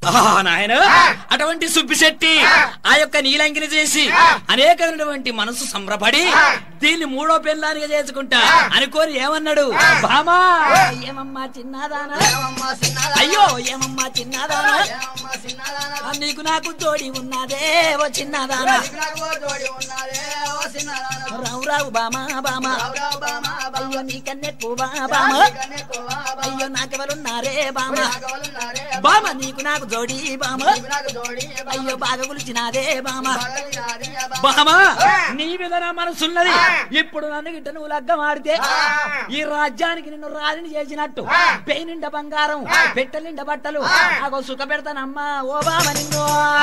ఆహా, నాయన అటువంటి సుబ్బిశెట్టి ఆ యొక్క నీలంగిని చేసి అనేకమైనటువంటి మనసు సంబరపడి దీన్ని మూడో పెళ్ళానిగా చేసుకుంటా అనుకోని ఏమన్నాడు బామా ఏమమ్మా చిన్నదానా అయ్యో ఏమమ్మా చిన్నదానా ఆ, నీకు నాకు తోడి ఉన్నదే ఓ చిన్నదానా రావు రావు బామా బామా అయ్యో నీకన్నెక్కువ బామా అయ్యో నాకెవరున్నారే బామా బామ నీకు నాకు జోడి బామ అయ్యో బాగా గులిచినాదే బామ బామ నీ మీద నా మనసున్నది ఇప్పుడు నన్ను గిట్ట నువ్వు లగ్గం ఆడితే ఈ రాజ్యానికి నిన్ను రాజుని చేసినట్టు పెయి నిండా బంగారం పెట్టె నిండా బట్టలు నాకు సుఖ పెడతానమ్మా ఓ బామ నిన్ను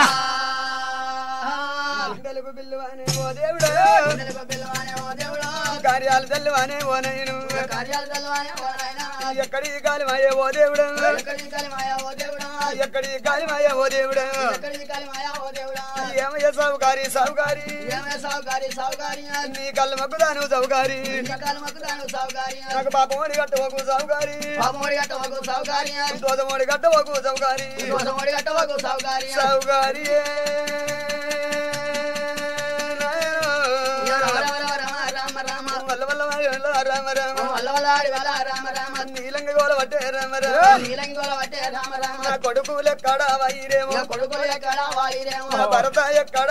గుండెలకు బిల్లువానే ఓ దేవుడు కార్యాలు తెల్లవానే ఓ నేను ఎక్కడి కాలిమాయే ఓ దేవుడు ఎక్కడి కాలిమాయే ఓ దేవుడు ఏమయ్య సావుకారి సావుకారి నీ కళ్ళ మగ్గుదాను సావుకారి నాకు పాపమోడి గట్టవకు సావుకారి దోదమోడి గట్టవకు సావుకారి సావుకారి వల్ల వల్ల రామ రామ నీలంగ గోల పట్టే రామ రామ నా కొడుకు ఎక్కడ వైరేమో నా భరత ఎక్కడ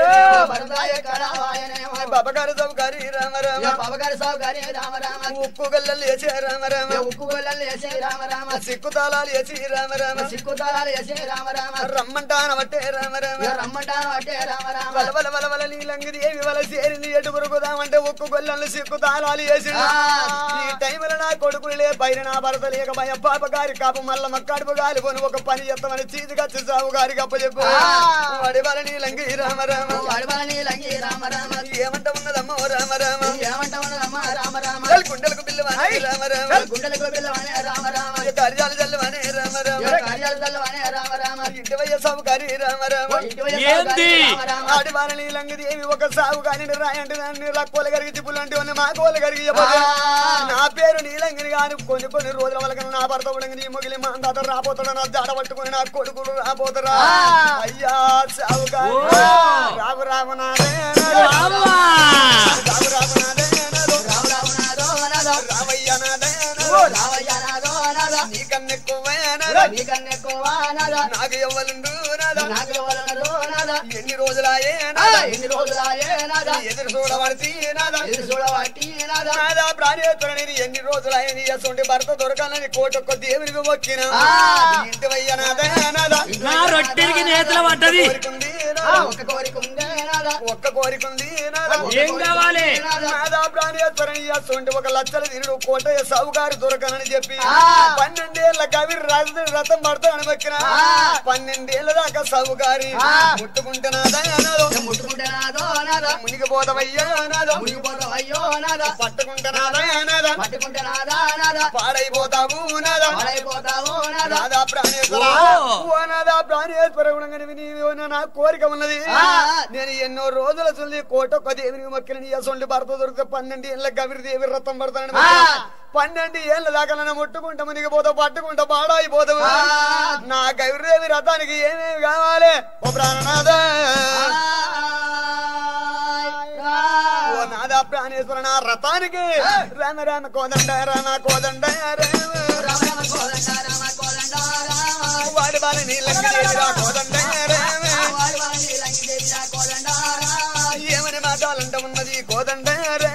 బాబగారు సౌకారి రామ రామ ఉక్కు గల్లలు వేసే రామ రామ సిక్కు తాళాలు వేసి రామ రామ రమ్మంటాన పట్టే రామ రామ వల వల వల వల నీలంగిది ఏమి వల చేరింది ఎటు కొరుకుదామంటే ఉక్కు గొల్లలు సిక్కు తాళాలు వేసి ఈ టైంలో నా కొడుకులు లే పైన నా భరత లేక భయం పాప గారి కాపు మల్ల మక్కడుపు గాలి పోను ఒక పని చేస్తామని చీతిగా సాగు గారికి అప్పచెప్పు వాడి వల నీలంగి రామ రామ ఏమంట ఉన్నదమ్మ ఓ రామ రామ చల్ గుండెలకు పిల్లవాని రామ రామ కార్యాలు చల్లవానే రామ రామ ఇంటి వయ్య సౌకారి రామ రామ ఏంది? ఆడి వారి నీలంగిది ఏమి ఒక సాగు కానీ రాయంటే దాన్ని రక్కోలు కరిగి తిప్పులు అంటే ఉన్న మా కోలు కరిగి చెప్పదు. నా పేరు నీలంగిని గాని కొన్ని కొన్ని రోజుల వల్ల నా భర్త ఉడంగి నీ మొగిలి మా అందాత రాబోతాడు నా జాడ పట్టుకుని నా కొడుకులు రాబోతారా అయ్యా సాగుకారి ఓ. రాము రాము నాదే బామ్మా. రాము రాము నాదే రామయ్య నాదే నీకన్నెక్కువ నాకు ఎవ్వలుండు నాదా ఎన్ని రోజులాయే నాదా ఎన్ని రోజులాయే నాదా ఎదురు చూడబడితే నాదా ఎదురు చూడబట్టి నాదా నాదా ప్రాణేశ్వరుని ఎన్ని రోజులైన అసొంటి భర్త దొరకాలని కోటొక్క దేవునికి మొక్కిన ఆ. ఇంటి వయ్య నాదా నాదా నా రొట్టెలకి నేతలు పడ్డది కోరికుంది ఆ, నాదా ఒక్క కోరిక ఉందే నాదా ఒక్క కోరికుంది నాదా ఏం కావాలి నాదా ప్రాణేశ్వరుని అసొంటి ఒక లక్షల తిరుడు కోటయ్య సావుగారు దొరకనని చెప్పి ఆ. పన్నెండేళ్ల కవి రాజు రథం పడతానని మొక్కిన ఆ. పన్నెండేళ్ల దాకా సావుగారి ఆ. ముట్టుకుంటే నాదా నాదో ముట్టుకుంటే నాదో నాదా మునిగిపోతావయ్యా నాదో మునిగిపోతావు అయ్యో నాదా పట్టుకుంటే నాదా నాదా పట్టుకుంటే నాదా నాదా పాడైపోతావు నాదా పాడైపోతావు నాదా నాదా ప్రాణేశ్వర ఓ. ఓ నాదా ప్రాణేశ్వర ఉండగానే నీవు నా కోరిక ఉన్నది ఆ. నేను ఎన్నో రోజుల చూసి కోటొక్క దేవునికి మొక్కిన నీ అసొంటి భర్త దొరికితే పన్నెండు ఏళ్ళ గవిరి దేవి రథం పడతానని ఆ. పన్నెండు ఏళ్ళ దాకా నన్ను ముట్టుకుంటా మునిగి పోతావు పట్టుకుంటా పాడైపోతావు ఆ. నా గవిరిదేవి రథానికి ఏమేమి కావాలి ఓ ప్రాణనాథా ఓ నాదా ప్రాణేశ్వర నా రథానికి రామ రామ కోదండ రామ కోదండ రామ వాడి బాల నీళ్ళ కోదండ రామ ఏమని మాటాలంట ఉన్నది కోదండ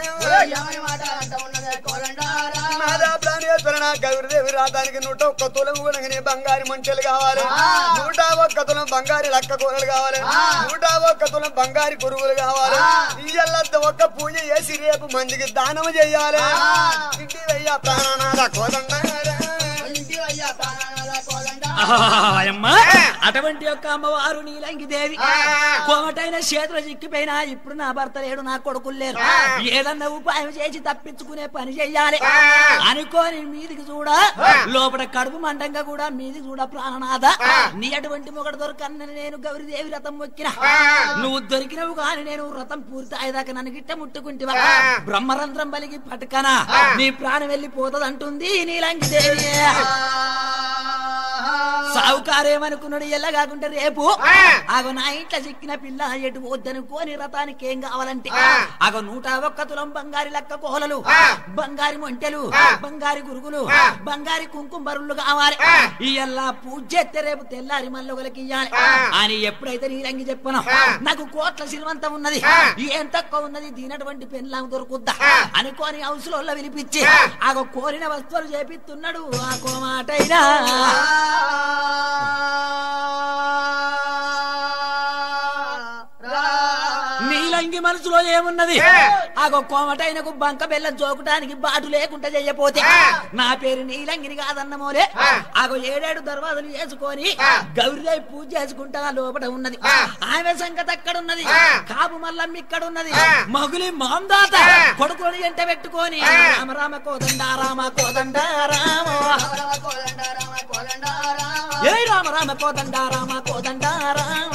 నాదా ప్రాణేశ్వర నా గౌరదేవి రాధానికి నూట ఒక్క తులం కూడా బంగారు మంటలు కావాలి నూట ఒక్క తులం బంగారు లక్క కూరలు కావాలి నూట ఒక్క తులం బంగారు కురుగులు కావాలి ఇయ్యల్లంత ఒక్క పూజ చేసి రేపు మందికి దానం చెయ్యాలి ఇంటి అయ్యా ప్రాణనాథ కోదండ అమ్మా అటువంటి యొక్క అమ్మవారు నీలంగి దేవి కోమటైన చేతులు చిక్కిపోయినా ఇప్పుడు నా భర్త లేడు నా కొడుకులు లేరు ఏదన్నా ఉపాయం చేసి తప్పించుకునే పని చెయ్యాలి అనుకోని మీదికి చూడ లోపల కడుపు మంటంగా కూడా మీదికి చూడ ప్రాణనాథ నీ అటువంటి మొగడు దొరకనని నేను గౌరీదేవి రథం మొక్కిన నువ్వు దొరికినవు కాని నేను వ్రతం పూర్తి అయ్యేదాకా నన్ను గిట్ట ముట్టుకుంటివా బ్రహ్మరంధ్రం బలికి పట్టుకనా నీ ప్రాణం వెళ్ళిపోతుంది అంటుంది నీలంగి దేవి సావుకారేమనుకున్నాడు ఎల్ల కాకుంటే రేపు ఆ. ఆగో నా ఇంట్లో చిక్కిన పిల్ల ఎటు వద్దనుకోని రథానికి ఏం కావాలంటే ఆ. ఆగో నూట ఒక్క తులం బంగారి లక్క కోహలలు ఆ. బంగారి మొంటెలు ఆ. బంగారి గురుగులు ఆ. బంగారి కుంకుమ బరులు కావాలి ఆ. ఇయ్యల్లా పూజ చేస్తే రేపు తెల్లారి మల్లొకలకి ఇయ్యాలి ఆ. అని ఎప్పుడైతే నీరంగి చెప్పను ఆ. నాకు కోట్ల సిల్వంతం ఉన్నది ఆ. ఏం తక్కువ ఉన్నది దీనటువంటి పెన్లాం దొరుకుద్దా ఆ. అనుకోని హౌసులో పిలిపించి ఆ. ఆగో కోరిన వస్తువులు చేపిస్తున్నాడు ఆ కోమాటైనా నీలంగి మనసులో ఏమున్నది ఆ. ఆగో కోమటైనకు బంక బెల్లం జోకటానికి బాటు లేకుండా చెయ్యపోతే ఆ. నా పేరు నీలంగిని కాదన్నమోలే ఆ. ఆగో ఏడేడు దర్వాజలు చేసుకొని ఆ. గౌరీదేవి పూజ చేసుకుంటా లోపల ఉన్నది ఆ. ఆమె సంగతి అక్కడున్నది ఆ. కాపు మల్లమ్మ ఇక్కడ ఉన్నది ఆ. మగులి మాందాత ఆ. కొడుకుని ఎంట పెట్టుకొని ఆ. రామ రామ కోదండ రామ కోదండ రామ ఏ రామ రామ కోదండ రామ కోదండ రామ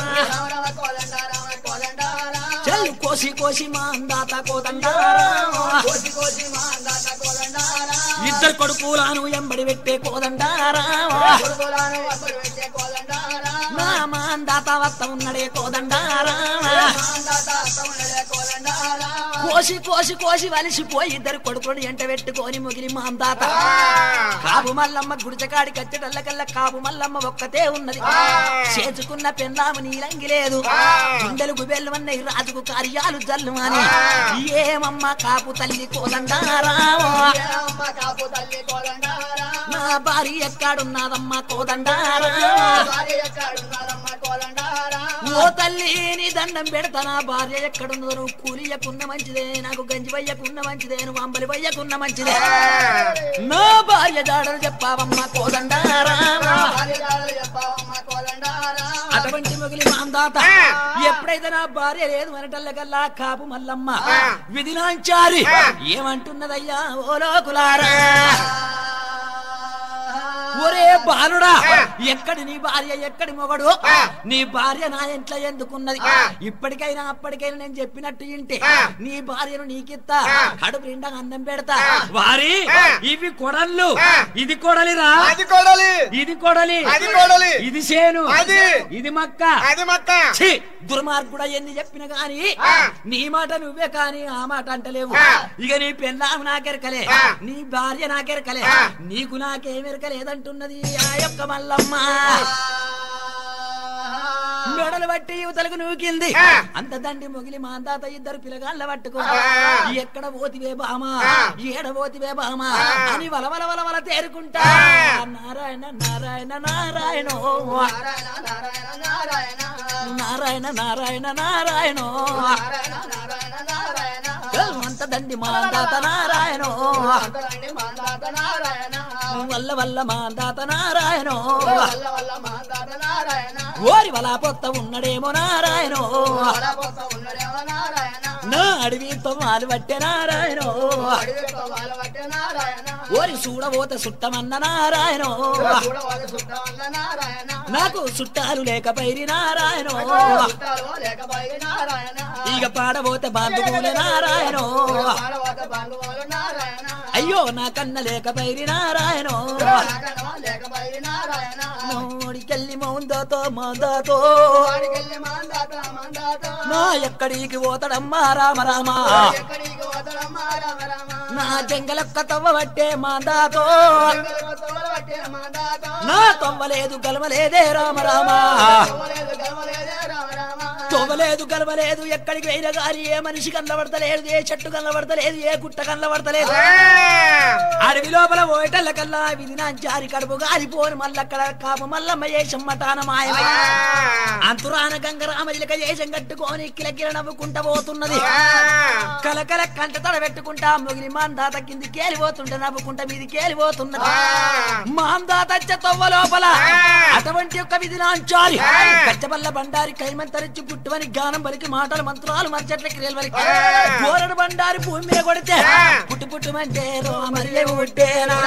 చెల్లు కోసి కోసి మాందాత కోదండ రామ ఇద్దరు కొడుకులను ఎంబడి పెట్టే కోదండ రామ నా మాందాత వత్త ఉన్నడే కోదండ రామ కోసి కోసి కోసి వలిసిపోయి ఇద్దరు కొడుకుని ఎంట పెట్టుకొని ముగిలి మాందాత కాపు మల్లమ్మ గుడిచకాడి కచ్చటల్లకల్ల కాపు మల్లమ్మ ఒక్కతే ఉన్నది ఆ. చేసుకున్న పెన్నాము నీలంగి లేదు ఆ. గుండెలు గుబెల్లమన్నయి రాజుకు కార్యాలు జల్లు అని ఆ. ఏమమ్మ కాపు తల్లి కోదండారామో నా భార్య ఎక్కడున్నదమ్మ కోదండారామో ఓ తల్లి నీ దండం పెడతా నా భార్య ఎక్కడున్నదో నువ్వు కూలియకున్న మంచిదే నాకు గంజి వయ్యకున్న మంచిదే నువ్వు అంబలి వయ్యకున్న మంచిదే నా భార్య జాడలు చెప్పావమ్మ కోదండారామో అటువంటి మొగిలి మాందాత ఆ. ఎప్పుడైతే నా భార్య లేదు అనటల్లకల్లా కాపు మల్లమ్మ ఆ. విధినాంచారి ఆ. ఏమంటున్నదయ్యా ఓ లోకులారా ఒరే బాలుడా ఆ. ఎక్కడి నీ భార్య ఎక్కడి మొగడు ఆ. నీ భార్య నా ఇంట్లో ఎందుకున్నది ఆ. ఇప్పటికైనా అప్పటికైనా నేను చెప్పినట్టు ఇంటే ఆ. నీ భార్యను నీకిత్తా ఆ. కడుపు నిండా అన్నం పెడతా ఆ. వారి ఆ. ఇవి కొడళ్ళు ఆ. ఇది కొడలిరా అది కొడాలి ఇది కొడలి అది కొడాలి ఇది సేను అది. ఇది మక్క అది మక్క ఛీ! దుర్మార్గుడా ఎన్ని చెప్పిన గాని ఆ. నీ మాట నువ్వే కాని ఆ మాట అంటలేవు ఆ. ఇక నీ పెళ్ళాము నాకెరకలే ఆ. నీ భార్య నాకెరకలే ఆ. నీకు నాకేమెరకలేదంటున్నది ఆ యొక్క మల్లమ్మ మెడలు బట్టి యువతలకు నూకింది ఆ. అంత దండి మొగిలి మా తాత ఇద్దరు పిల్లగాళ్ళ పట్టుకో ఆ. ఎక్కడ పోతివే బామా ఆ. ఏడ పోతివే బామా ఆ. అని వలవల వలవల తేరుకుంటా ఆ. నారాయణ నారాయణ నారాయణ నారాయణ నారాయణ నారాయణ అంత దండి మా తాత నారాయణ వల్ల వల్ల మా తాత నారాయణ ఓరి వలా పొత్త ఉన్నడేమో నారాయణ నా అడవి తొమ్మాలు పట్టే నారాయణ ఓరి చూడబోత సుట్టమన్న నారాయణ నాకు చుట్టాలు లేక పైరి నారాయణ ఇక పాడబోతే బాంధువుల నారాయణ అయ్యో నా కన్న లేక పైరి నారాయణ నోడికెళ్ళి మౌందాతో మాందాతో నా ఎక్కడికి పోతాడమ్మా రామ రామ నా జంగలొక్క తవ్వ పట్టే మాందాతో నా తవ్వలేదు గలవలేదే రామ రామ తవ్వలేదు గలవలేదు ఎక్కడికి పోయినా గాని ఏ మనిషి కనబడతలేదు ఏ చెట్టు కనబడతలేదు ఏ గుట్ట కనబడతలేదు అడవి లోపల ఓటల కల్లా విధి నా జారి కడుపు గాలిపోను మల్లక్కడ కాపు మల్లమ్మ ఏషం మటాన మాయమై అంతురాన గంగరామజిలక ఏషం కట్టుకొని కిలకిల నవ్వుకుంట పోతున్నది కలకల కంట తడ పెట్టుకుంటా మొగిలి మాందాత కింది కేలిపోతుంటే నవ్వుకుంట మీది కేలిపోతున్నది మాందాత తవ్వ లోపల అటువంటి యొక్క విధి నాంచాలి కచ్చబల్ల బండారి కైమంతరించి గుట్టువని గానం బలికి మాటలు మంత్రాలు మర్చట్ల క్రియలు బలికి గోరడు బండారి భూమి మీద కొడితే పుట్టు పుట్టు అంటే రోమర్య ఉట్టేనా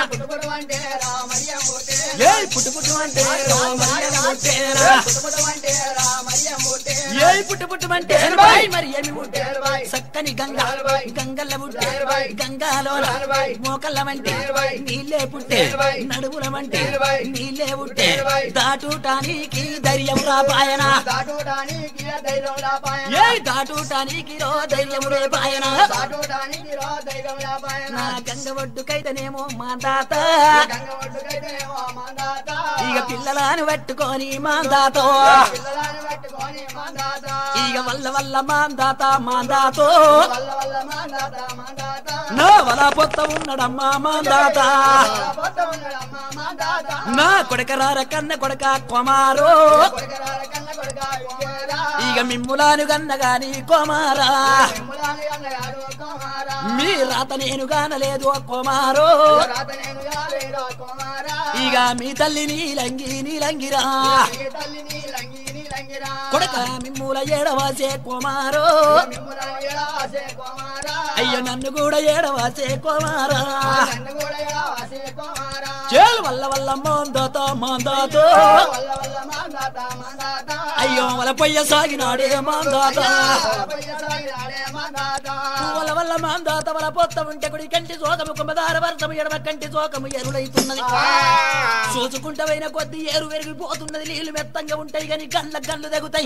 ఏ పుట్టు పుట్టు అంటే రోమర్య ఉట్టేనా ఏ పుట్టు పుట్టుమంటే మరి ఏమి పుట్టే చక్కని గంగ గంగల్ల పుట్టే గంగాలోన మోకల్ల వంటి నీళ్ళే పుట్టే నడుముల వంటి నీళ్ళే పుట్టే దాటుటానికి ధైర్యం రాపాయన దాటుడానికి ధైర్యం రాపాయన ఏ దాటుటానికి రో ధైర్యం రేపాయన దాటుడానికి రో ధైర్యం రాపాయన నా గంగ ఒడ్డుకైతేనేమో మా తాత గంగ ఒడ్డుకైతేనేమో మందాత ఇక పిల్లలను పట్టుకొని మా తాతో పిల్లలని పట్టుకొని మందాత ఇక వల్ల వల్ల మా తాత మా తాతో వల్ల వల్ల మందాత మందాత నా వల పొత్త ఉన్నడమ్మా మా తాత పోత ఉన్నాడమ్మ మందాత నా కొడకరార కన్న కొడక కొమారో కొడుకరాల కన్న కొడుక కుమారా ఇక మిమ్ములాను గన్న గాని కొమారా మిమ్ములాని అన్నగాడు కుమారా మీ రాత నేను గానలేదు కొమారో రాత నేను యాలేరా కుమారా ఇక మీ తల్లి నీలంగి నీలంగిరా ఈ తల్లి నీలంగి నీలంగిరా కొడక మిమ్ముల ఏడవాసే కొమారో మిమ్ములాని ఎడవాసే కుమారా అయ్యో నన్ను కూడా ఏడవాసే కొమారా నన్ను కూడా ఎడవాసే కుమారా చేలు వల్ల వల్ల మాందాత మాందాతో వల్ల వల్ల మందాత మందాత అయ్యో వల పొయ్య సాగినాడే మాందాత పయ్య సాగిరాడే మందాత వల వల్ల మాందాత వల పొత్త ఉంటే కుడి కంటి సోకము కుమ్మదార వర్షము ఎడమ కంటి సోకము ఎరుడైతున్నది చూసుకుంటా పోయిన కొద్ది ఏరు పెరిగిపోతున్నది నీళ్లు మెత్తంగా ఉంటాయి గాని గండ్ల గండ్లు తెగుతాయి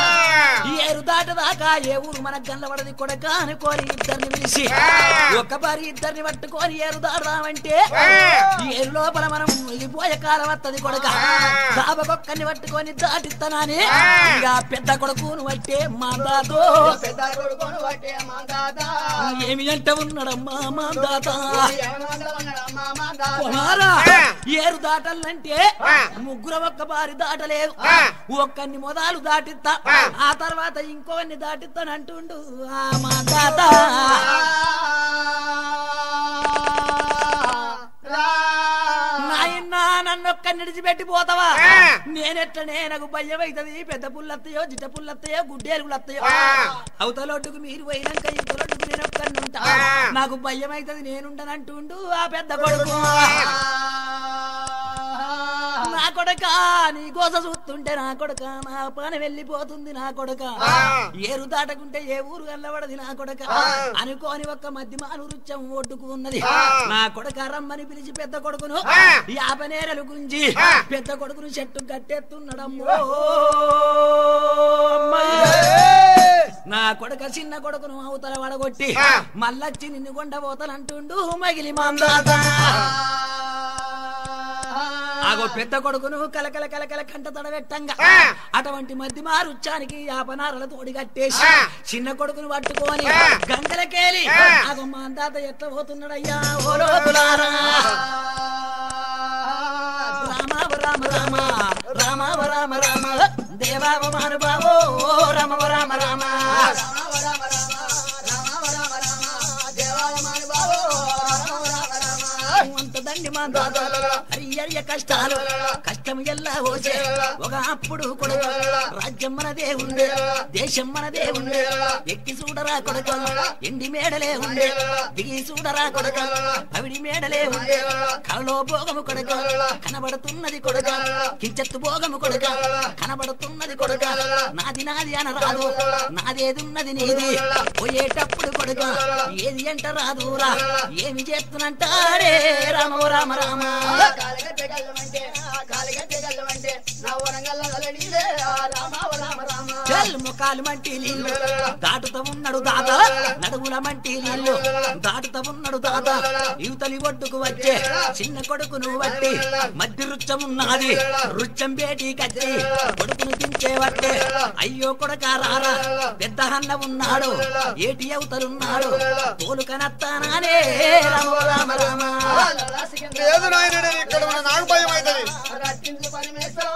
ఈ ఏరు దాటదాకా ఏ ఊరు మన గండ్ల పడది కొడక అనుకోని ఇద్దరిని పిలిచి ఒక్క పారి ఇద్దరిని పట్టుకొని ఏరు దాడదామంటే ఈ ఏరు లోపల మనం వెళ్ళిపోయే కాలం వత్తది కొడక దాబకొక్కని పట్టుకొని దాటిస్తానని ఇక పెద్ద కొడుకును పట్టే మాందాతో పెద్ద కొడుకును పట్టే మందాత ఏమి అంటే ఉన్నాడమ్మా మాందాత ఏమంటా ఉన్నాడమ్మ మందాత కుమారా ఏరు దాటాలంటే ముగ్గురు ఒక్క బారి దాటలేదు ఒక్కన్ని మొదలు దాటిస్తా ఆ తర్వాత ఇంకోన్ని దాటిస్తానంటుండు ఆ మా తాత నాయనా నన్ను ఒక్క నిడిచిపెట్టి పోతావా నేనెట్లనే నాకు భయం అవుతుంది పెద్ద పుల్లత్తయో జిట్ట పుల్లత్తయో గుడ్డేరుగులత్తయో అవతలొడ్డుకు మీరు పోయినాక ఇవతలొడ్డుకు నేను ఒక్కడిని ఉంటా నాకు భయం అవుతుంది నేనుండనంటుండు ఆ పెద్ద కొడుకు నా కొడక నీ కోస చూస్తుంటే నా కొడక నా పని వెళ్ళిపోతుంది నా కొడక ఏరు దాటకుంటే ఏ ఊరు వెళ్ళబడది నా కొడక అనుకోని ఒక్క మధ్య మాను రుచ్చం ఒడ్డుకు ఉన్నది నా కొడక రమ్మని పిలిచి పెద్ద కొడుకును యాభై నేరలు గుంజి పెద్ద కొడుకును చెట్టు కట్టెత్తున్నాడమ్మో నా కొడుక చిన్న కొడుకును అవతల వడగొట్టి మళ్ళొచ్చి నిన్ను కొండబోతానంటుండు మగిలి మందాత ఆగో పెద్ద కొడుకును కలకల కలకల కంట తడబెట్టంగా అటువంటి మధ్య మారుచ్చానికి యాపనారల తోడి కట్టేసి చిన్న కొడుకును పట్టుకొని గంగలకేలి ఆగో మా తాత ఎట్లా పోతున్నాడయ్యా ఓ లోపులారా రామ రామ రామ రామ రామ రామ దేవావ మానుభావో రామ రామ రామ అంత దండి మా తాత హరియర్య కష్టాలు కష్టం ఎల్లా పోసే ఒక అప్పుడు కొడుకు రాజ్యం మనదే ఉండే దేశం మనదే ఉండే ఎక్కి చూడరా కొడుక ఎండి మేడలే ఉండే దిగి చూడరా కొడుక పవిడి మేడలే ఉండే కలలో భోగము కొడుక కనబడుతున్నది కొడుక కించెత్తు భోగము కొడుక కనబడుతున్నది కొడుక నాది నాది అనరాదు నాదేదున్నది నీది పోయేటప్పుడు కొడుక ఏది ఎంట రాదురా ఏమి చేస్తున్నంటాడే రామ రామ రామ చల్ ముఖాలు మంటి నీళ్ళు దాటుతా ఉన్నాడు దాత నడుముల మంటి నీళ్ళు దాటుతా ఉన్నాడు దాత యువతలి ఒడ్డుకు వచ్చే చిన్న కొడుకును వట్టి మధ్య రుచ్చం ఉన్నది రుచ్చం బేటి కచ్చి కొడుకును దించే వట్టే అయ్యో కొడక రారా పెద్ద అన్న ఉన్నాడు ఏటి అవతలున్నాడు తోలు కనత్తానానే రామ రామ రామ లేదు నాయన నేను ఇక్కడ ఉన్న నాకు భయం అవుతుంది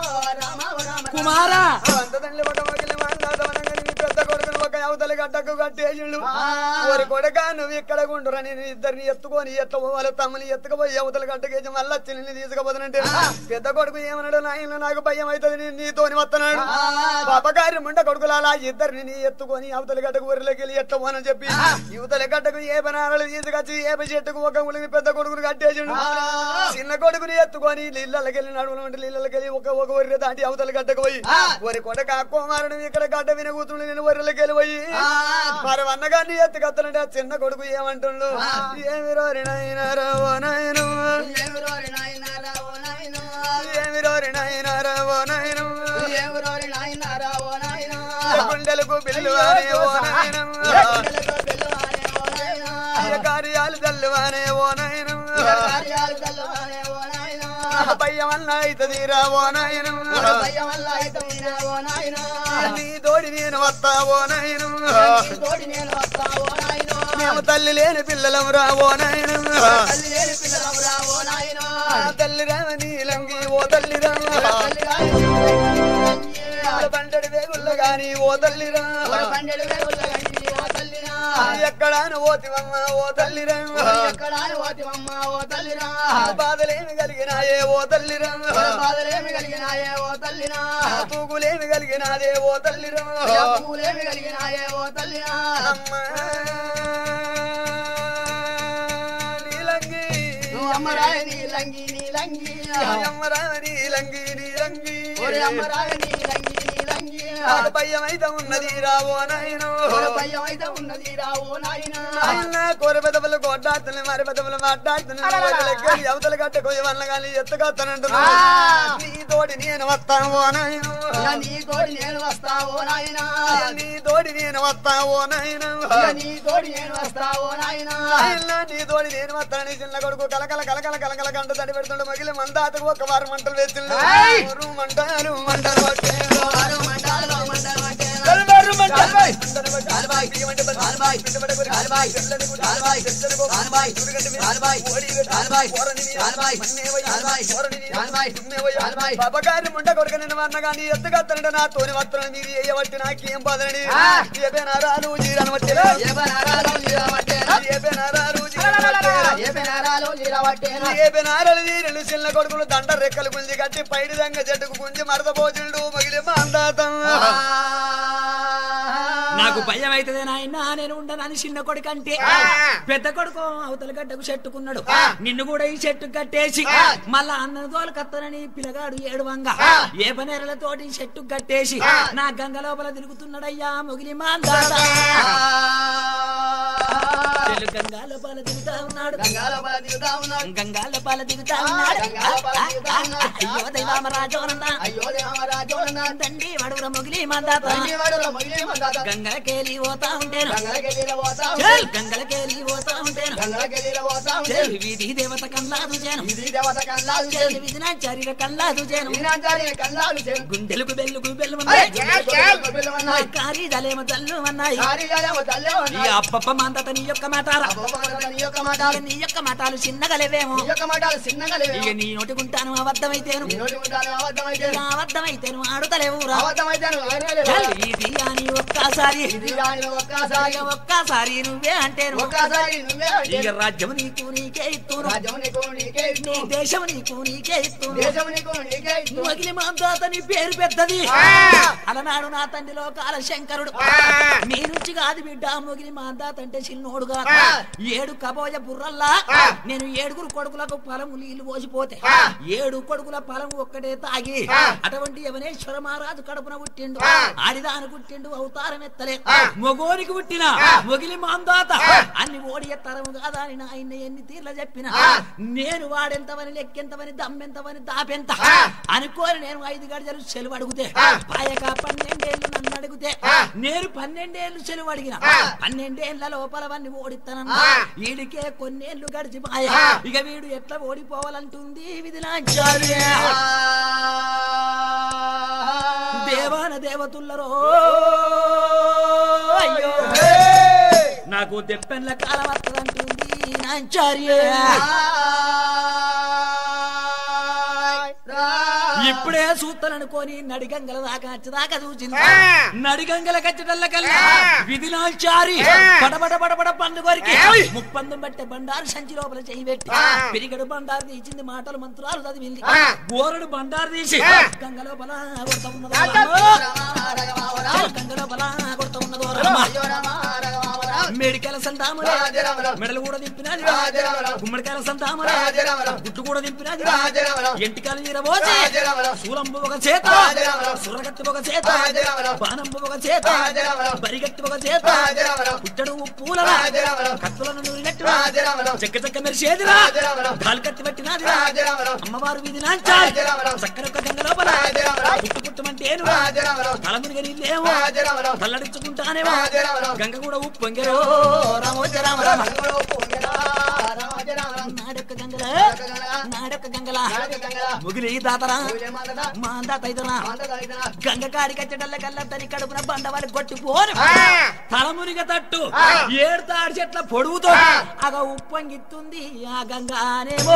కుమారా అంత తండ్రి పట్ట మగిలి మాట్లాడదామనగా నీ పెద్ద కొడుకును ఒక అవతలి గడ్డకు కట్టి కట్టేసిండు ఓరి కొడక నువ్వు ఇక్కడ గుండురా నేను ఇద్దరిని ఎత్తుకొని ఎట్ల వాళ్ళ తమ్ముని ఎత్తుకుపోయి అవతల గట్టకేసి మళ్ళా చిల్లిని తీసుకుపోతానంటే పెద్ద కొడుకు ఏమన్నాడు నాయన నాకు భయం అవుతుంది నేను నీతోని వస్తున్నాడు పాపగారి ముండ కొడుకులాలా ఇద్దరిని నీ ఎత్తుకొని అవతల గడ్డకు ఊరిలోకి వెళ్ళి ఎట్ల పోనని చెప్పి యువతల గడ్డకు ఏ బనాలు తీసుకొచ్చి ఏ చెట్టుకు ఒక ఉలిని పెద్ద కొడుకుని కట్టేసిండు చిన్న కొడుకుని ఎత్తుకొని నీళ్ళకి వెళ్ళి నడువులు ఉంటే నీళ్ళకి వెళ్ళి ఒక ఒక ఒర్రె దాటి అవతల గడ్డకు పోయి ఒరి కొడక కుమారుడు ఇక్కడ గడ్డ విన కూతురు నేను ఒర్రెలకి వెళ్ళి పోయి మరి అన్నగారిని ఎత్తుకొస్తానంటే ఆ చిన్న కొడుకు ఏమంటుండు ఏమి రోరి నాయనారా ఓ నాయను ఎవరోరి నాయనారా ఓ నాయనా ఏమి రోరి నాయనారా ఓ నాయను ఎవరోరి నాయనారా ఓ నాయనా గుండెలకు పిల్లువానే ఓ నాయను గుండెలతో పిల్లవాడే ఓ నాయనా కార్యాలు తల్లువానే ఓ నాయను కార్యాలు తల్లవాడే ఓ నాయనా భయం అన్న అవుతుందిరా ఓ నాయను భయం వల్ల అయితే మీరా ఓ నాయనా నీ తోడి నేను వస్తా ఓ నాయను నీ తోడి నేను వస్తా ఓ నాయనా మేము తల్లి లేని పిల్లలం రా ఓ నాయను తల్లి లేని పిల్లలవురా ఓ నాయనా తల్లి రామ నీలంగి ఓ తల్లి రామ తల్లి రాని పంటడి వేగుల్ల గాని ఓ తల్లి రా పండెడు వేగుల గండి ఓ తల్లినా ఎక్కడాను ఓతివమ్మ ఓ తల్లి రామ ఎక్కడ ఓతివమ్మ ఓ తల్లినా బాధలేమి కలిగినాయే ఓ తల్లి రామ బాధలేమి కలిగినాయే ఓ తల్లినా తూగులేమి కలిగినాదే ఓ తల్లి రామ పూలేమి కలిగినాయే ఓ తల్లినా అమ్మా నీలంగి నువ్వు అమ్మరాయ నీలంగి నీలంగి అమ్మరా నీలంగి నీలంగి ఒరే అమ్మరాయ నీలంగి నీలంగి నాకు భయం అయితే ఉన్నది రావో నాయను ఒరే భయం అయితే ఉన్నది రావో నాయనా ఆయన కూర పెదవులు కొట్టాడుతున్నాయి మరి పెదవులు మాట్లాడుతున్నాయి అవతల గట్ట కొయ్య వల్ల కానీ ఎత్తుకొస్తానంటున్నా ఆ. నీ తోడి నేను వస్తాను ఓ నాయను ఇక నీ తోడి నేను వస్తా ఓ నాయనా నీ తోడి నేను వస్తాను ఓ నాయను ఇక నీ తోడి నేను వస్తా ఓ నాయనా ఆయన నీ తోడి నేను వస్తాను చిన్న కొడుకు కలకల కలకల కలకల గంట తడి పెడుతుండే మగిలి మందాతకు ఒక వారం మంటలు వేసిండు ఏయ్! ఊరు మంటలు మంటలు పట్టేను. వారు మంటలు మంటలు పట్టేనా? కలవారు మంటలు కాలుబాయ్. మంటలు పట్టేను. కాలుబాయ్. బియ్యమంటే బలి. కాలుబాయ్. బిడ్డబడే గురి. కాలుబాయ్. చెట్లని గురి. కాలుబాయ్. చెట్లని గోపు. కాలుబాయ్. సూర్యుగంటి మీద. కాలుబాయ్. ఓడి గట్టి. కాలుబాయ్. ఓరని నీయ. కాలుబాయ్. మన్నేవయ్య. కాలుబాయ్. ఓరని నీయ. కాలుబాయ్. తుమ్మేవయ్య. కాలుబాయ్. పాపగారి ముండ కొడుక నిన్ను అన్న కానీ ఎత్తుకత్తనంటే నా తోని వస్త్రం మీరు ఏయబట్టి నాకేం బాధని ఆ. ఏ బెనారాలు జీరాను పట్టేనా ఏ బనారాలు జీరా పట్టేనా? ఏ బెనారాలు జీరాను పట్టేనా ఏ బనారాలు జీరా పట్టేనా? ఏ బెనారలు తీరలు చిన్న కొడుకులు దండ రెక్కలు గుంజి కట్టి పైడి దంగ చెట్టుకు గుంజి మరద పోచుండు మగిలి మాందాతం నాకు భయం అవుతుంది నాయన నేను ఉండనని చిన్న కొడుకు అంటే పెద్ద కొడుకు అవతల గడ్డకు చెట్టుకున్నాడు నిన్ను కూడా ఈ చెట్టు కట్టేసి మళ్ళా అన్న తోలు కత్తనని పిల్లగాడు ఏడువంగా ఏ పనేరలతోటి ఈ చెట్టు కట్టేసి నా గంగ లోపల తిరుగుతున్నాడయ్యా మొగిలి మా గంగా లోపల తిరుగుతా ఉన్నాడు గంగాలో బల దిగుతా ఉన్నాడు. గంగా లోపల దిగుతా ఉన్నాడు గంగా లోపల దిగుతా ఉన్నాడు. అయ్యో దైవామరాజోనన్న అయ్యో దేవరాజోన తండ్రి వడుగుర మొగిలి మాందాత తండ్రివాడులో మొగిలి మందాత. గంగలకేలి పోతా ఉంటేను గంగలకెళ్ళిర పోతా చల్ ఉంటాడు. గంగలకేలి పోతా ఉంటేను గంగలకెళ్ళిర పోతా చల్ ఉంటాడు. వీధి దేవత కల్లాదు చేను ఇది దేవత కల్లాలు చల్ చేను. విధి నా చరిర కల్లాదు చేను వీణాచారి కల్లాలు చేను. గుండెలకు బెల్లుకు బెల్లు అయ్ ఉన్నాయి చాల్ చాల్ పిల్లవన్నాయి. కారీ దలేమ తల్లు అన్నాయి కారిగాలేమో తల్లే ఈ ఉన్నాయి. అప్పప్ప మాంతత నీ యొక్క మాటారా అబ్బోబాల నీ యొక్క ఇక మాటలు నీ యొక్క మాటలు చిన్నగా లేవేమో నీ యొక్క మాటలు చిన్నగా లేవు. ఇక నీ నోటికుంటాను అబద్ధమైతేను నీ నోటి ఉంటాను అబద్ధమైతే ఇక అబద్ధమైతేను ఆడుతలేవురా అబద్ధమైతే నువ్వు ఆయనే చల్ లేవు. ఇది అని ఒక్కసారి ఇది రాని ఒక్కసారి ఇక ఒక్కసారి నువ్వే అంటేను ఒక్కసారి నువ్వే అంటే ఇక రాజ్యం నీకు నీకే ఇస్తును రాజ్యం నీకు నీకే నీ ఇస్తూ దేశం నీకు నీకే ఇస్తును దేశం నీకు నీకే ఇస్తూ మొగిలి మాందాత నీ పేరు పెద్దది అలనాడు నా తండ్రి లోకాల శంకరుడు మీ నుంచి కాదు బిడ్డ మొగిలి మాందాత అంటే చిన్నోడుగా ఏడు కబోయ బుర్రల్లా నేను ఏడుగురు కొడుకులకు పొలము నీళ్లు పోసిపోతే ఏడు కొడుకుల పొలం ఒక్కటే తాగి అటువంటి యవనేశ్వర మహారాజు కడుపున పుట్టిండు ఆడిదాని పుట్టిండు అవతారం ఎత్తలే మొగోనికి పుట్టిన మొగిలి మాందాత అన్ని ఓడి ఎత్తరము కాదా అని ఆయన ఎన్ని తీర్ల చెప్పిన నేను వాడెంతవని లెక్కెంతవని దమ్మెంతవని దాపెంత అనుకోని నేను ఐదు గడిజలు సెలవు అడిగితే పాయక పన్నెండేళ్ళు నన్ను అడిగితే నేను పన్నెండేళ్ళు సెలవు అడిగిన పన్నెండేళ్ల లోపలవన్నీ ఓడిస్తానన్నా వీడికే కొన్నేళ్లు గడిచి పాయ ఇక వీడు ఎట్లా ఓడిపోవాలంటుంది విధిలాచార్య దేవాన దేవతుల్లరో అయ్యో నాకు దెప్పెన్ల కాలం వస్తుందంటుంది నాచార్య ఇప్పుడే సూత్తననుకోని నడిగంగల దాకా వచ్చేదాకా చూసింది ఆ. నడిగంగల కచ్చటల్ల కల్లా ఆ. విధినాచారి ఆ. పడబడ పడబడ పండు కొరికి ఏయ్. ముప్పందం బట్టే బండారు సంచి లోపల చేయి పెట్టి ఆ. పిరిగడు బండారు తీసింది మాటలు మంత్రాలు చదివింది ఆ. గోరడు బండారు తీసి ఆ. గంగ లోపల కొడత ఉన్నదో రామ గంగ లోపల కొడత ఉన్నదో రమ్మ. అయ్యో రామ రాఘవ రామ మెడికల సంతాములే రాజరామరావు. మెడలు కూడా దింపినది రాజరామరావు. గుమ్మడికాయల సంతాములే రాజరామరావు. గుట్టు కూడా దింపినది రాజరామరావు. ఎంటికలు తీరబోసి రాజరామరావు. శూలంబు ఒక చేత రాజరామరావు. సురగత్తి ఒక చేత రాజరామరావు. బాణంబు ఒక చేత రాజరామరావు. బరిగత్తి ఒక చేత రాజరామరావు. పుట్టడు పూల రాజరామరావు. కత్తులను నూరినట్టు రాజరామరావు. చెక్క చెక్క మెరిసేదిరా రాజరామరావు. కాలుకత్తి పెట్టినది రాజరామరావు. అమ్మవారు వీధి నాంచాలి రాజరామరావు. చక్కనొక్క గంగ లోపల రాజరామరావు. పుట్టు పుట్టమంటేను రాజరామరావు. తలమునిగా నీళ్ళేమో రాజరామరావు. తల్లడించుకుంటానేమో రాజరామరావు. గంగ కూడా ఉప్పొంగరో రామోజ రామ రామ రామరావు పొంగరా, రామరావు. నాడొక్క గంగల గంగల. నాడొక్క గంగల నాడొక్క గంగల. ముగిలి దాతరా ఊరే మాందట. మా అందాత ఇదరా మాందట అయితేనా? గంగ కాడి కచ్చడల్ల కల్లా తని కడుపున బండవారి కొట్టిపోను ఆ. తలమునిగ తట్టు ఆ. ఏడు తాడి చెట్ల పొడుగుతో ఆ. అగ ఉప్పొంగిస్తుంది ఆ గంగానేమో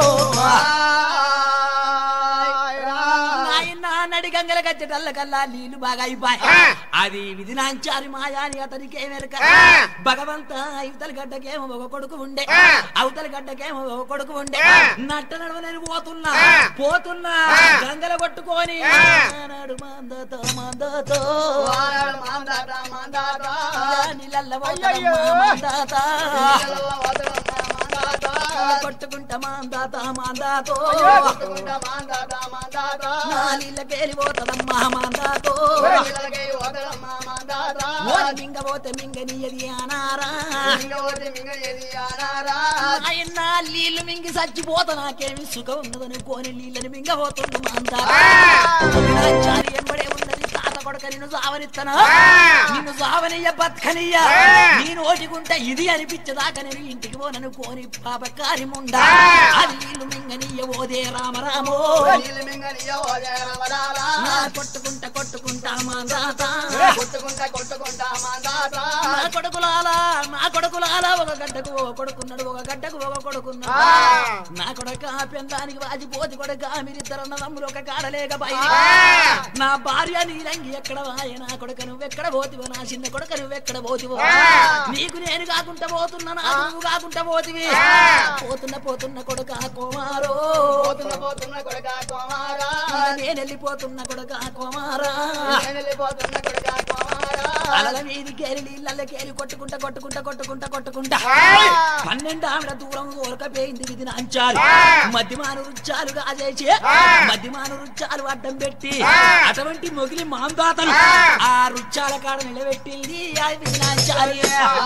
ఆయ్ రా. నాయన నడి గంగల కచ్చటల్ల కల్లా నీళ్లు బాగా అయిపోయి ఆ. అది విధినాంచారి మాయాని అతనికి ఏమెరక ఆ. భగవంత అవతల గడ్డకేమో ఒక కొడుకు ఉండే ఆ. అవతల గడ్డకేమో ఒక కొడుకు ఉండే ఆ. నట్ట నడవనని పోతున్నా ఆ. పోతున్నా ఆ. గంగల కొట్టుకొని ఆ. నాడు మాందతో మాందతో వారాడు మాందాట, మాందాట. నీళ్ళల్ల అయ్యయ్యో. మాందాత నీళ్ళల్లో వదలమ్మ మాందాట. కొట్టుకుంటా మాందాత మాందాతో అయ్యో, కొట్టుకుంటా మాందాట, మాందాట. నా నీళ్ళకేలి పోతదమ్మా మాందాతో నీళ్ళకే వదలమ్మ మాందాట. ఓరి మింగబోతే మింగనీయది అనారా మింగవోతే మింగనేది ఆనారా. ఆయన నీళ్లు మింగి చచ్చిపోతా నాకేమి సుఖం ఉన్నదని కోని నీళ్ళని మింగబోతుంది మాందా చారి ఎంబడే ఉన్నది తాత కొడక నిన్ను సావనిత్తనా నిన్ను సావనియ్య బతకనియ్య నీ నోటికుంటే ఇది అనిపించదాకా నేను ఇంటికి పోనను కోని పాపకారి ముండా అది నీళ్లు మింగనీయ ఓదే రామరామో నీళ్ళు మింగనీయవోదే రామరారా. నా కొట్టుకుంటా కొట్టుకుంటా మాందాత కొట్టుకుంటా కొట్టుకుంటా మాందాట. నా కొడుకులాలా నా కొడుకులాలా ఒక గడ్డకు ఒక కొడుకున్నాడు ఒక గడ్డకు ఒక కొడుకున్నాడు ఆ. నా కొడక పెందానికి వాజిపోతి కొడక మీరిద్దరు నమ్ములు ఒక కాడలేక బయట ఆ. నా భార్య నీలంగి ఎక్కడ వాయ నా కొడక నువ్వెక్కడ పోతివో నా చిన్న కొడక నువ్వెక్కడ పోతివో ఆ. నీకు నేను కాకుండా పోతున్నా నాకు నువ్వు కాకుండా పోతివి ఆ. పోతున్న పోతున్న కొడక కోమారో పోతున్న పోతున్న కొడుక కుమారా. నేను వెళ్ళిపోతున్న కొడక కోమారా నేను వెళ్ళిపోతున్న కొడుక కుమారా. అలల మీదికేరి నీళ్ళకేరి కొట్టుకుంటా కొట్టుకుంటా కొట్టుకుంటా కొట్టుకుంటా ఏయ్! పన్నెండు ఆవిడ దూరం ఊరకపోయింది ఇది అంచారు ఆ! మధ్యమాను రుచ్చాలు కాజేసి ఆ! మధ్యమాను రుచ్చాలు అడ్డం పెట్టి ఆ! అటువంటి మొగిలి మాందాతను ఆ! ఆ రుచ్చాల కాడ నిలబెట్టింది ఆ వినాచారి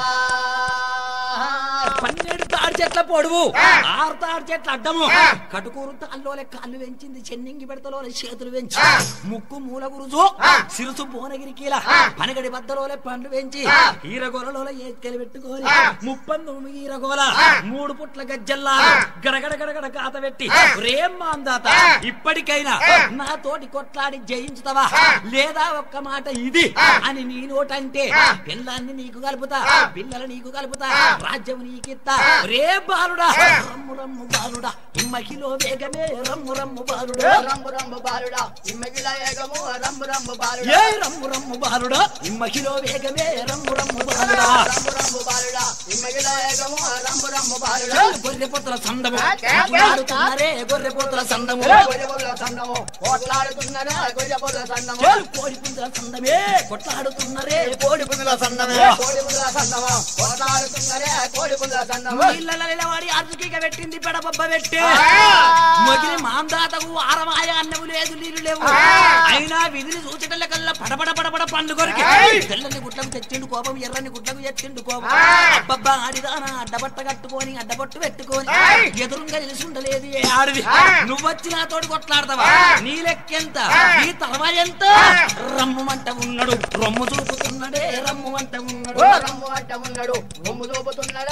పన్నెండు తాడు చెట్ల పొడువు ఆ! ఆరు తాడు చెట్ల అడ్డము ఆ! కటుకూరు తాళ్ళలోనే కాళ్ళు పెంచింది చెన్నింగి పెడతలోనే చేతులు పెంచి ఆ! ముక్కు మూల గురుజు ఆ! సిరుసు భువనగిరి కీల ఆ! పనగడి బద్దలోనే పండ్లు పెంచి ఆ! ఈరగోలలో ఏకెలు పెట్టుకొని ఆ! ముప్పందు ఈరగోల ఆ! మూడు పుట్ల గజ్జల్లా ఆ! గడగడ గడగడ కాత పెట్టి ఆ! రేం మాందాత ఆ! ఇప్పటికైనా ఆ! నా తోటి కొట్లాడి జయించుతావా ఆ! లేదా ఒక్క మాట ఇది ఆ! అని నీ నోటంటే ఆ! పిల్లాన్ని నీకు కలుపుతా ఆ! పిల్లలు నీకు కలుపుతా ఆ! రాజ్యం నీకిత్తా ఆ! రే బాలుడా ఆ! రమ్ము రమ్ము బాలుడా ఇమ్మకిలో వేగమే రమ్ము రమ్ము బాలుడా రంబు రంబు బాలుడా ఇమ్మగిల ఏగము రంబు రంబు బాలుడా ఏ రమ్ము రమ్ము బాలుడా ఇమ్మకిలో వేగమే రమ్ము రమ్ము బాలుడా రంబు రంబు బాలుడా ఇమ్మగిల ఏగము రంబు రంబు బాలుడా గొర్రె పొత్తుల సందము ఆ! కొట్లాడుతున్నారే గొర్రె పొత్తుల సందము గొయ్యబొల్ల సందము కోట్లాడుతున్నారా గొయ్యబొల్ల సందము చేలు కోడి పుంజుల సందమే కొట్లాడుతున్నారే కోడి పుంజుల సందమే కోడి పుల్ల సందము కోట్లాడుతున్నారే కోడి పుల్ల సందము ఇళ్ళ వాడి అర్జుకిక పెట్టింది పెడబొబ్బ పెట్టి ఆ! మొగిలి మాందాతకు ఆరమాయ అన్నము లేదు నీళ్లు లేవు ఆ! అయినా విధిని సూచటల కల్లా పడబడ పడబడ పండు కొరికి ఏయ్! తెల్లని గుడ్లకు తెచ్చిండు కోపం ఎర్రని గుడ్లకు తెచ్చిండు కోపం ఆ! అబ్బబ్బా ఆడిదానా అడ్డబట్ట కట్టుకొని అడ్డబట్టు పెట్టుకొని ఏయ్! ఎదురుగా నిలుసుండలేదు ఏ ఆడిది ఆ! నువ్వొచ్చి నాతోటి కొట్లాడతావా ఆ! నీ లెక్కెంత ఆ! నీ తలవా ఎంత ఆ! రమ్ము మంట ఉన్నాడు రమ్ము చూపుతున్నాడే రమ్ము మంట ఉన్నాడు రమ్ము అట్ట ఉన్నాడు రమ్ము చూపుతున్నాడా రమ్ము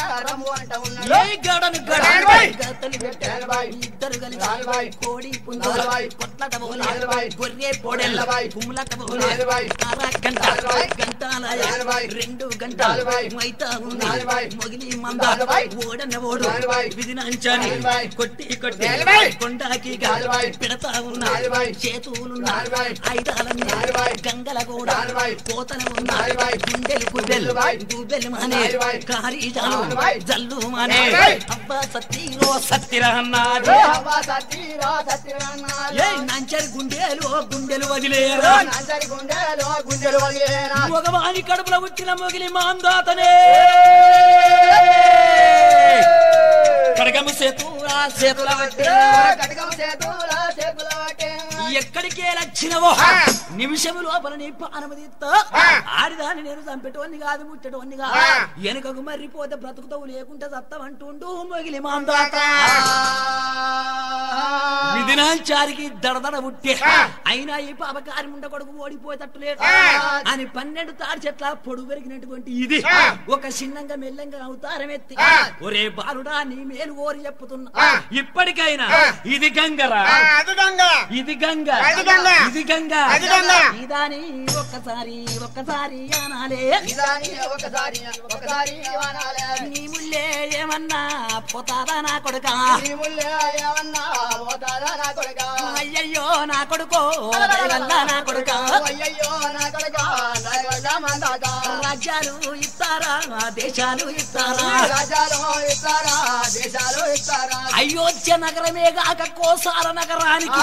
నువ్వు అంట ఏ ఉన్నాడు గడను గడ నలభై. గతలు నలభై. ఇద్దరు నలభై. కలిసి కోడి పుంజ నలభై. కొట్లట పోలే నలభై. గొర్రె పొడెల నలభై. కుమ్లట పోలే నలభై. అర గంట నలభై. గంటాలయ నలభై. రెండు నలభై. గంటలు మైతా ఉంది నలభై. మొగిలి మంద నలభై. ఓడన ఓడు నలభై. విధినంచని నలభై. కొట్టి కొట్టి నలభై. కొండాకి నలభై. పెడతా ఉన్నా నలభై. చేతులున్నా నలభై. ఐదాలన్నీ నలభై. గంగల కూడా నలభై. పోతన ఉన్నా నలభై. గుండెలు గుడ్డెలు నలభై. గుడ్డెలు మానే నలభై. కారీజాలు నలభై. జల్లు మానే నలభై. అబ్బా సత్తిరో సత్తిరా అన్నాడు ఏ అవ్వ సతీరా సత్యనారాయణ. ఏ నంచరి గుండెలు గుండెలు వదిలేరా ఏ నాంచరి గుండెలో గుండెలు వదిలేనా. మగవాని కడుపులో పుట్టిన మొగిలి మాందాతనే కడగము సేతురా సేతుల ఏ కటకం చేతుల చేతుల పట్టే. ఎక్కడికే లచ్చినవో నిమిషము లోపల నీ పానమదిస్తా ఆడిదాన్ని నేను చంపేటోన్ని కాదు ముట్టటోన్ని కాదు వెనుకకు మర్రిపోతే బ్రతుకుతావు లేకుంటే సత్తమంటుండు మొగిలి మాందాత విధినాంచారికి దడదడ పుట్టే అయినా ఈ పాపకారి ముండ కొడుకు ఓడిపోయేటట్టు లేదు అని పన్నెండు తాడి చెట్ల పొడుగు పెరిగినటువంటి ఇది ఒక చిన్నంగా మెల్లంగా అవతారం ఎత్తి ఒరే బాలుడా నీ మేలు ఓరి చెప్పుతున్నా ఇప్పటికైనా ఇది గంగరా అది గంగ ఇది గంగ అది గంగ. ఇది గంగ అది గంగ. ఇదాని ఒక్కసారి ఒక్కసారి అనాలే ఇదాని ఒకసారి ఒకసారి వనాలే. నీ ముల్లే ఏమన్నా పోతాదా నా కొడుక నీ ముల్లే ఏమన్నా పోతాదా నా కొడుకా? అయ్యయ్యో నా కొడుకో దయవల్ల నా కొడుక అయ్యయ్యో నా కొడుకా, నా వల్ల మందాత. రాజ్యాలు ఇస్తారా దేశాలు ఇస్తారా రాజ్యాలు ఇస్తారా దేశాలు ఇస్తారా అయోధ్య నగరమే గాక కోసార నగరానికి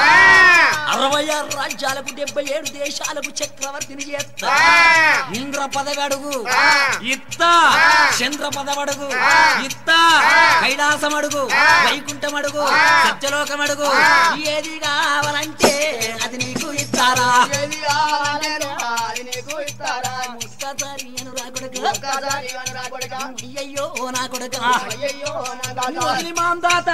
అరవై ఆరు రాజ్యాలకు డెబ్బై ఏడు దేశాలకు చక్రవర్తిని చేస్తా ఇంద్ర పదవడుగు ఇత్త చంద్ర పదవడుగు ఇత్త కైలాసం అడుగు వైకుంఠం అడుగు సత్యలోకం అడుగు ఏది కావాలంటే అది నీకు ఇస్తారా ఏది కావాలేను అది నీకు ఇస్తారా ఒక్కసారి అనురా కొడుకు ఒక్కసారి వనరా కొడుకా. అయ్యయ్యో నా కొడుక అయ్యయ్యో నా తాత. ముసలి మాందాత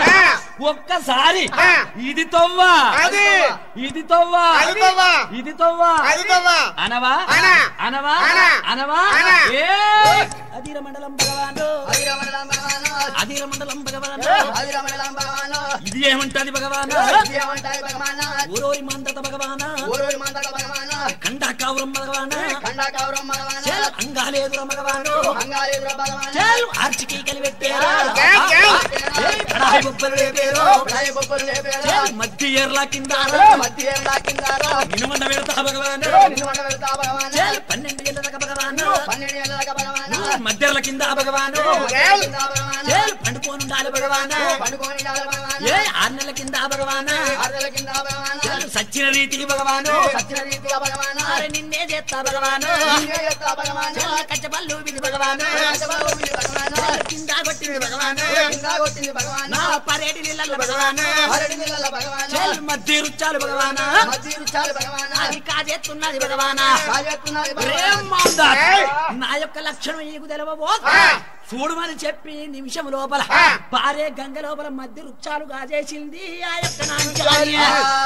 ఒక్కసారి ఇది తొవ్వా అది ఇది తొవ్వా అది తవ్వా. ఇది తొవ్వా అది తవ్వ అనవా అనా. అనవా అనా. అనవా అనా. ఏయ్! అధీర మండలం భగవాను అధిరమణలం భగవాను. అధీర మండలం భగవాను అధిరమణలం భగవాను. ఇది ఏమంటది భగవాను ఇదేమంటాయి భగవాను? ఊరోరి మందత భగవాను ఊరూరి మందల భగవాను. కండాకావురం భగవాను ఖండాకౌరం భగవాను. చెల్ అంగాలేదుర భగవాను అంగాలేదుర భగవాను. చెల్ ఆర్చికి కలిపెట్టారా చెల్, చెల్. ఏయ్, కడాయి బొబ్బలు లేపేరు ఉడాయి బొబ్బలు లేపేరా. చెల్ మధ్య ఏర్ల కింద మధ్య ఏళ్ళ కిందారా. నినుమండ పెడతా భగవాను నిన్ను వండ పెడతా భగవాను. చెల్ పన్నెండు ఏళ్ళ భగవాను పన్నెండు ఏళ్ళ భగవాను. మధ్యల కింద భగవాను ఏళ్ళ కింద భగవాను. చెల్ పండుకోనుండాలి భగవాను పండుకొని ఉండాలి భగవాను. ఏ ఆరు నెలల కింద భగవాను ఆరుల కింద భగవాను. చెల్ సచ్చిన రీతి భగవాను సత్య రీతిగా భగవాను. అరే నిన్నే చేస్తా భగవాను నిన్నే చేస్తా భగవాను. చెల్ కచ్చపల్లు విధి భగవాను రాజబాబు విధి భగవాను. చెల్ కింద కొట్టింది భగవాను కింద కొట్టింది భగవాను. నా పరేడి నీళ్ళ భగవాను అరటి నీళ్ళ భగవాను. చెల్ మధ్య రుచాలు భగవాను మధ్య రుచాలు భగవాను. అది కాజేస్తున్నది భగవానా కాజేస్తున్నది ప్రేమ భగవాను. మాందా. ఏయ్. నా యొక్క లక్షణం నీకు తెలవబో ఆ. చూడమని చెప్పి నిమిషం లోపల ఆ. పారే గంగ లోపల మధ్య వృక్షాలు గాజేసింది ఆ యొక్క నాంచార్య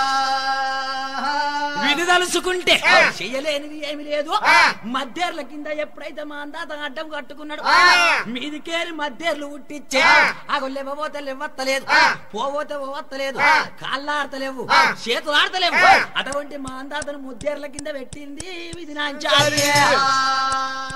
విధి తలుసుకుంటే ఆ. చెయ్యలేనిది ఏమి లేదు ఆ. మధ్యర్ల కింద ఎప్పుడైతే మా అందాత అడ్డం కట్టుకున్నాడు ఆ. మీదికేరి మధ్యర్లు ఉట్టిచ్చే ఆ. అగో లేవబోతే లేవత్తలేదు ఆ. పోబోతే పోవత్తలేదు ఆ. కాళ్ళు ఆడతలేవు ఆ. చేతులు ఆడతలేవు ఆ. అటువంటి మా అందాతను ముద్దేర్ల కింద పెట్టింది విధి నాంచార్య ఆ